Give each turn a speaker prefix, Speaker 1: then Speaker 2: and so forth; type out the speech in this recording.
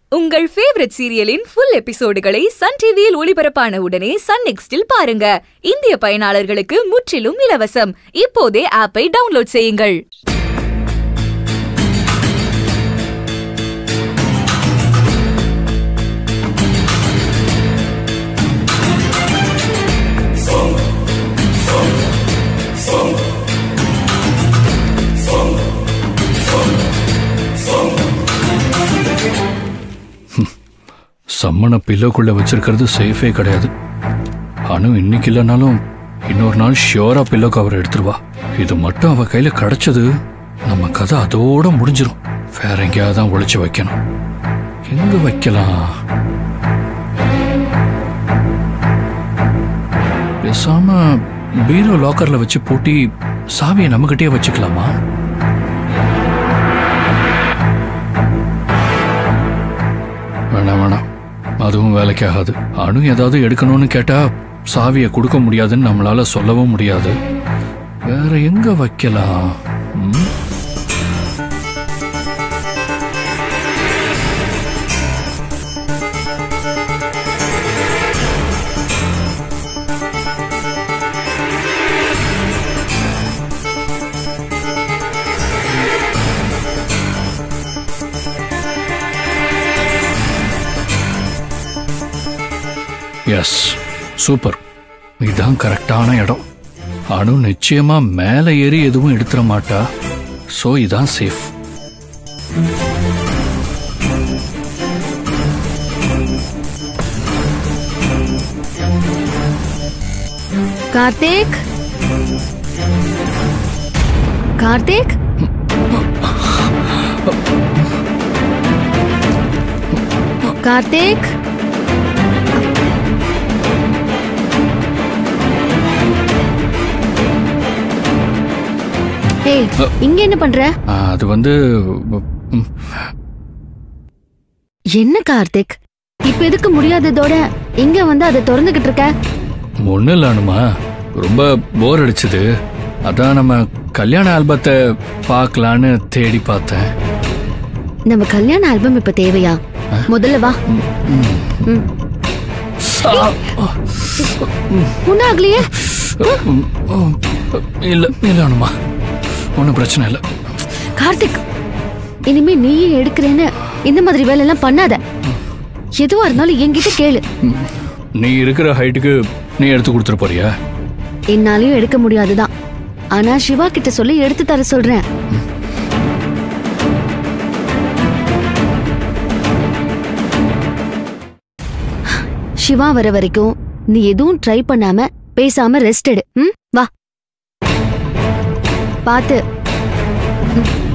Speaker 1: உங்கள் ஃபேவரட் சீரியலின் ஃபுல் எபிசோடுகளை சன் டிவியில் ஒளிபரப்பான உடனே சன் நெக்ஸ்டில் பாருங்க இந்திய பயனாளர்களுக்கு முற்றிலும் இலவசம் இப்போதே ஆப்பை டவுன்லோட் செய்யுங்கள்
Speaker 2: சம்மனை பில்லோக்குள்ள வச்சிருக்கிறது சேஃபே கிடையாது அனு இன்னைக்கு இல்லைனாலும் இன்னொரு நாள் ஷியோரா பில்லோ கவர் எடுத்துருவா இது மட்டும் அவ கையில கிடைச்சது நம்ம கதை அதோட முடிஞ்சிரும் வேற எங்கேயாவது தான் ஒளிச்சு வைக்கணும் எங்க வைக்கலாம் பேசாம பீரோ லாக்கர்ல வச்சு பூட்டி சாவியை நம்மகிட்டயே வச்சுக்கலாமா வேணாம் வேணாம் அதுவும் வேலைக்கு ஆகாது அணு ஏதாவது எடுக்கணும்னு கேட்டா சாவியை கொடுக்க முடியாதுன்னு நம்மளால சொல்லவும் முடியாது வேற எங்க வைக்கலாம் ம்? எஸ் சூப்பர் இதுதான் கரெக்டான இடம் அணு நிச்சயமா மேலே ஏறி எதுவும் எடுத்துட மாட்டா ஸோ இதான் சேஃப்
Speaker 3: கார்த்திக் கார்த்திக் கார்த்திக் ஏய் இங்க என்ன பண்ற
Speaker 2: அது வந்து ம்,
Speaker 3: என்ன கார்த்திக் இப்ப எதுக்கு முடியாததோட இங்க வந்து அதை திறந்துகிட்டு இருக்க
Speaker 2: ஒன்றும் இல்லை அனுமா ரொம்ப போர் அடிச்சுது அதான் நம்ம கல்யாண ஆல்பத்தை பார்க்கலான்னு தேடி பார்த்தேன்
Speaker 3: நம்ம கல்யாண ஆல்பம் இப்ப தேவையா முதல்ல வா ம். ஒண்ணும் ஆகலையே
Speaker 2: இல்லை இல்லை அனுமா ஒன்றும் பிரச்சனை இல்லை
Speaker 3: கார்த்திக் இனிமே நீயே எடுக்கிறேன்னு இந்த மாதிரி வேலை எல்லாம் பண்ணாத எதுவா இருந்தாலும் என்கிட்ட கேளு
Speaker 2: நீ இருக்கிற ஹைட்டுக்கு நீ எடுத்து கொடுத்துட்டு போறியா
Speaker 3: என்னாலயும் எடுக்க முடியாதுதான் ஆனா சிவா கிட்ட சொல்லி எடுத்து தர சொல்றேன் சிவா வர வரைக்கும் நீ எதுவும் ட்ரை பண்ணாம பேசாம ரெஸ்ட் எடு ம் வா பாத்து ம்.